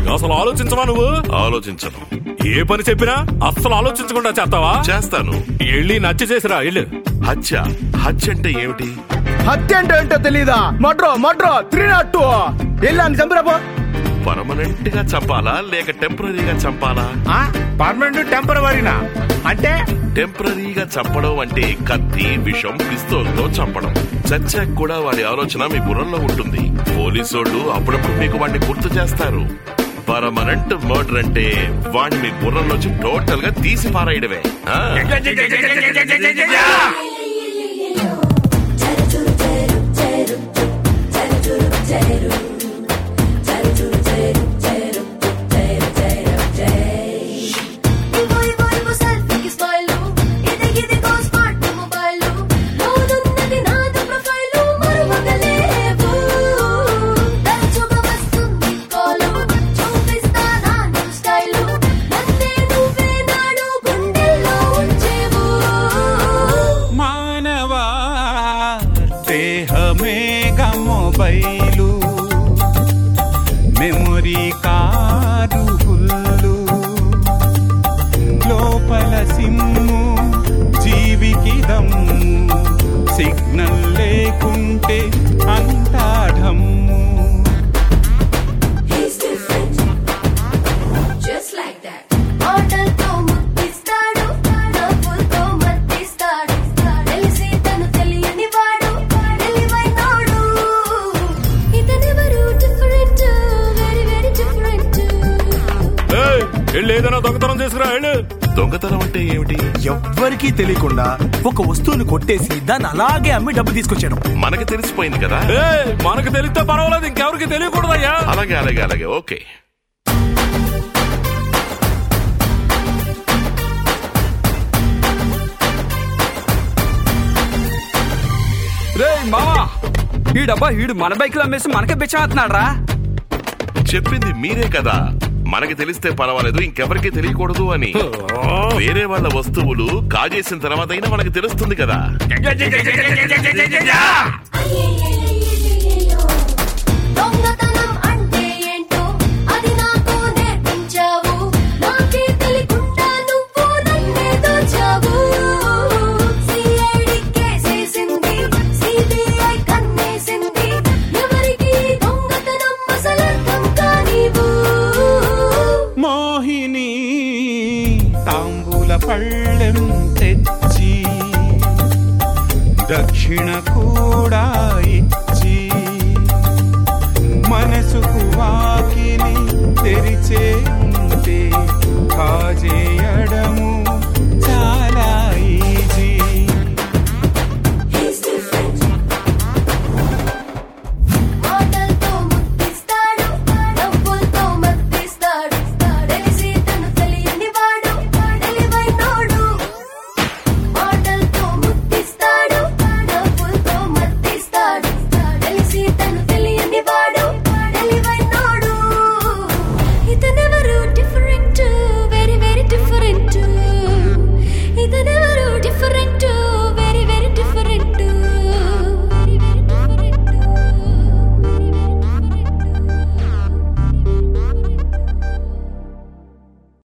అసలు ఆలోచించవా నువ్వు ఆలోచించను ఏ పని చెప్పినా అస్సలు ఆలోచించకుండా చేస్తావా చేస్తాను వెళ్ళి నచ్చ చేసిరా ఇల్లు హత్య హత్య అంటే ఏమిటి హత్య అంటే ఏంటో తెలీదా మడ్రో మడ్రో త్రీ నాట్ టూ వెళ్ళాను చంపిరాపో పర్మనెంట్ గా చంపాలా లేక టెంపరీగా చంపాలా పర్మనెంట్ టెంపరవరీనా అంటే టెంపరీగా చంపడం అంటే కత్తి విషం పిస్తోల్తో చంపడం చచ్చాక కూడా వాడి ఆలోచన మీ బుర్రలో ఉంటుంది పోలీసోళ్ళు అప్పుడప్పుడు మీకు వాడిని గుర్తు చేస్తారు పర్మనెంట్ మర్డర్ అంటే వాడిని మీ బుర్రలోంచి టోటల్ గా తీసి పారేయడమే ఆ? ఇవ్వు ఇవ్వు ఇవ్వు సెల్ఫీకి స్మైలు ఇది ఇదిగో స్మార్ట్ మొబైలు లోనున్నది నాది ప్రొఫైలు మరువగలేవు తరచుగా వస్తుంది కాలు చూపిస్తా నా న్యూ స్టైలు నన్నే నువ్వే నాడు గుండెల్లో ఉంచేవు మానవా దేహమేగ మొబైలు మెమొరీ కారు హుల్లు లోపల సిమ్ము జీవికి దమ్ము సిగ్నల్ లేకుంటే అంతా ఢమ్ము He's different, just like that. మాటలతో ముద్దిస్తాడు, నవ్వులతో మత్తిస్తాడు. తెలిసి తను తెలియని వాడు, తెలివైనోడు. ఇతనెవరు different, very, very different. ఏయ్, వెళ్ళి ఏదైనా దొంగతనం చేసుకురా వెళ్ళు దొంగతనం అంటే ఏమిటి ఎవ్వరికీ తెలియకుండా ఒక వస్తువుని కొట్టేసి దాన్ని అలాగే అమ్మి డబ్బు తీసుకొచ్చాడు మనకి తెలిసిపోయింది కదా ఏయ్, మనకు తెలిస్తే పర్వాలేదు ఇంకెవరికి తెలియకూడదయ్యా అలాగే అలాగే అలాగే ఓకే రే మావా ఈ డబ్బా వీడు మన బైక్ లో అమ్మేసి మనకే బిచ్చమవుతున్నాడు రా చెప్పింది మీరే కదా మనకి తెలిస్తే పర్వాలేదు ఇంకెవరికి తెలియకూడదు అని వేరే వాళ్ళ వస్తువులు కాజేసిన తర్వాత అయినా మనకి తెలుస్తుంది కదా అయ్యయ్యయ్యయ్యయ్యయ్యో. దొంగతనం అంటే ఏంటో అది నాకు నేర్పించావు నాకే తెలియకుండా నువ్వు నన్నే దోచావు సిఐడి కేసేసింది సిబిఐ కన్నేసింది ఎవరికి దొంగతనం అసలర్థం కానివు మోహిని తాంబూల పళ్ళ